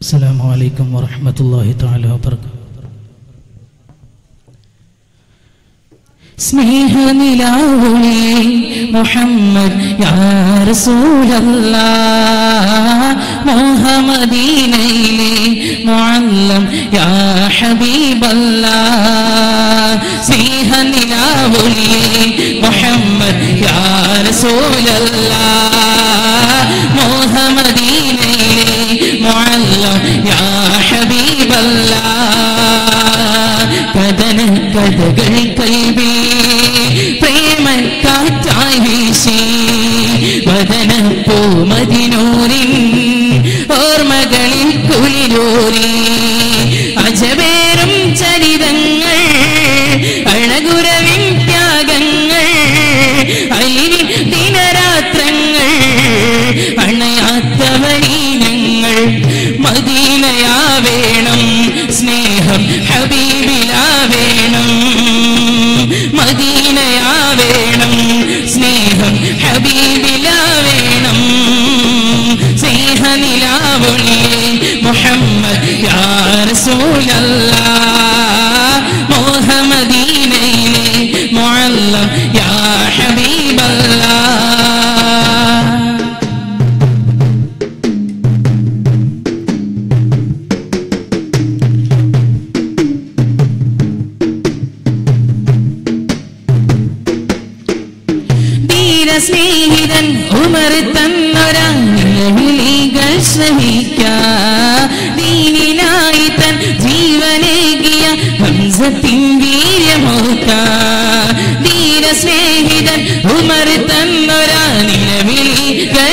السلام عليكم ورحمة الله تعالى وبركاته സ്നേഹനിലാവുളി മുഹമ്മദ് യാ റസൂലല്ലാ മോഹമദീനയിലെ മുഅല്ലം യാ ഹബീബല്ലാ സ്നേഹനിലാവുളി മുഹമ്മദ് യാ റസൂലല്ലാ മോഹമദീനയിലെ മുഅല്ലം യാ ഹബീബല്ലാ കഥന കഥകൾ കൽവി പ്രേമ കാറ്റായി വീശി വദന പൂമതിനൂരിൻ ഓർമ്മകളിൽ കുളിരൂരി അജവേറും ചരിതങ്ങൾ അഴകുരവിൻ ത്യാഗങ്ങൾ അലിവിൻ ദിനരാത്രങ്ങൾ അണയാത്തവരീനങ്ങൾ മദീനയാ വേണം സ്നേഹം ഹബീബിലാ വേണം മദീനയാ വേണം സ്നേഹം ഹബീബിലാ വേണം സ്നേഹനിലാവൊളി മുഹമ്മദ് യാ റസൂലല്ലാ മോഹമദീനയിലെ മുഅല്ലം യാ ഹബീബല്ലാ ധീരസ്നേഹിതൻ ഉമർ തന്നൊരാ നിലവിളികൾ ശ്രമിക്കാനായി തൻ ജീവനേകിയ ഹംസത്തിൻ വീര്യമോക്ക ധീരസ്നേഹിതൻ ഉമർ തന്നൊരാ നിലവിളികൾ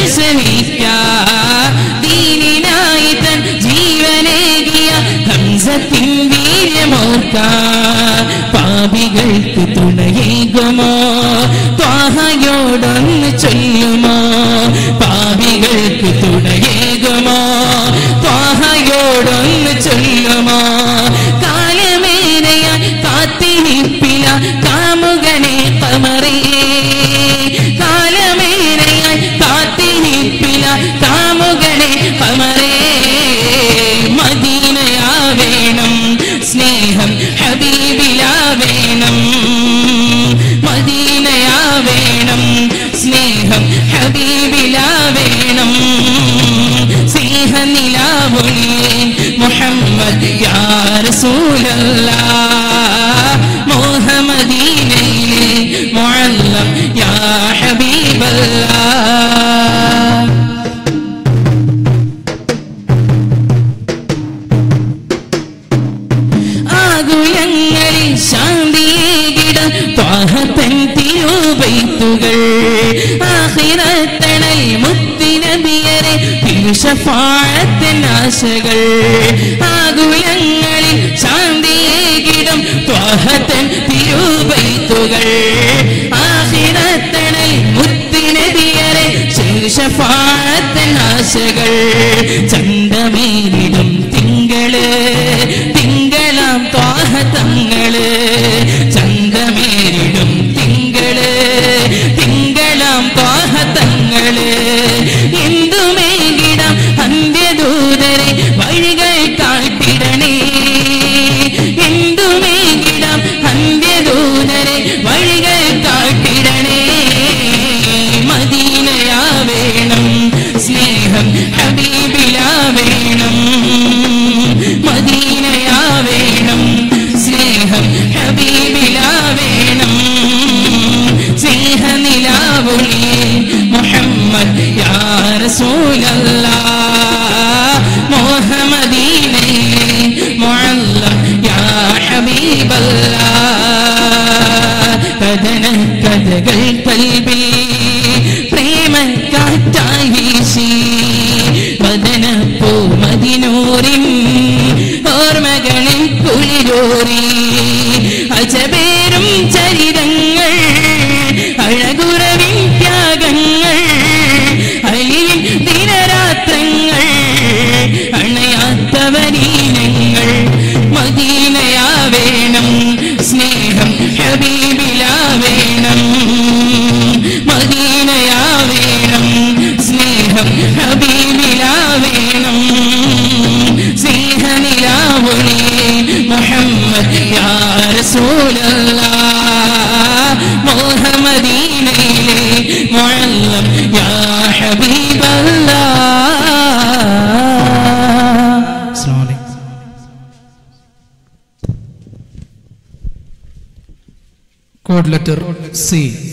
ശ്രമിക്കാനായി തൻ ജീവനേകിയ ഹംസത്തിൻ വീര്യമോക്ക പാപികൾക്ക് തുണയേകുമോ ത്വാഹയോടൊന്ന് ചൊല്ലുമോ പാപികൾക്ക് തുണയേകുമോ ത്വാഹയോടൊന്ന് ചൊല്ലുമോ കാലമേനയ കാത്തിരിപ്പില കാമുകനെ കമറേ കാലമേനയ കാത്തിരിപ്പില കാമുകനെ കമറേ മദീനയാ വേണം സ്നേഹം ഹബീബിലാ വേണം മദീനയാ വേണം സ്നേഹം ഹബീബിലാ വേണം സ്നേഹനിലാവൊളി മുഹമ്മദ് യാ റസൂലല്ലാ മോഹമദീനയിലെ മുഅല്ലം യാ ഹബീബല്ലാ ആകുലങ്ങളിൽ ശാന്തിയേകിടം ത്വാഹത്തൻ തിരുവൈത്തുകൾ ആഹിറത്തണൽ മുത്തിനബിയരെ തിരുഷഫാഴത്തൻ ആശകൾ ആകുലങ്ങളിൽ ശാന്തിയേകിടം ത്വാഹത്തൻ തിരുവൈത്തുകൾ ആഹിറത്തണൽ മുത്തിനബിയരെ ശിർഷഫാഴത്തൻ ആശകൾ ചന്തമേരിടും തിങ്കള് തിങ്കളാം ത്വാഹതങ്ങള് ചന്തമേരിടും തിങ്കള് തിങ്കളാം ത്വാഹതങ്ങള് എന്തുമേകിടാം അന്ത്യദൂതരെ വഴികൾ കാട്ടിടണേ എന്തുമേകിടാം അന്ത്യദൂതരെ വഴികൾ കാട്ടിടണേ മദീനയാ വേണം സ്നേഹം ഹബീബിലാ വേണം മദീനയാ വേണം സ്നേഹം ഹബീബിലാ വേണം സ്നേഹനിലാവുളി മുഹമ്മദ് യാ റസൂലല്ലാ മോഹമദീനയിലെ മുഅല്ലം യാ ഹബീബല്ലാ കഥന കഥകൾ കൽബിൽ പ്രേമ കാറ്റായി വീശി വദന പൂമതിനൂറിൻ ഓർമ്മകളിൽ കുളിരൂറി അജബേറും ചരിതങ്ങൾ അഴകുറവിൻ ത്യാഗങ്ങൾ അലിവിൻ ദിനരാത്രങ്ങൾ അണയാത്തവരീനങ്ങൾ മദീനയാ വേണം സ്നേഹം ഹബീബിലാ വേണം മദീനയാ വേണം സ്നേഹം ഹബീബിലാ വേണം لي محمد يا رسول الله موه مدينة معلم يا حبيب الله السلام عليكم കോഡ് ലെറ്റർ സി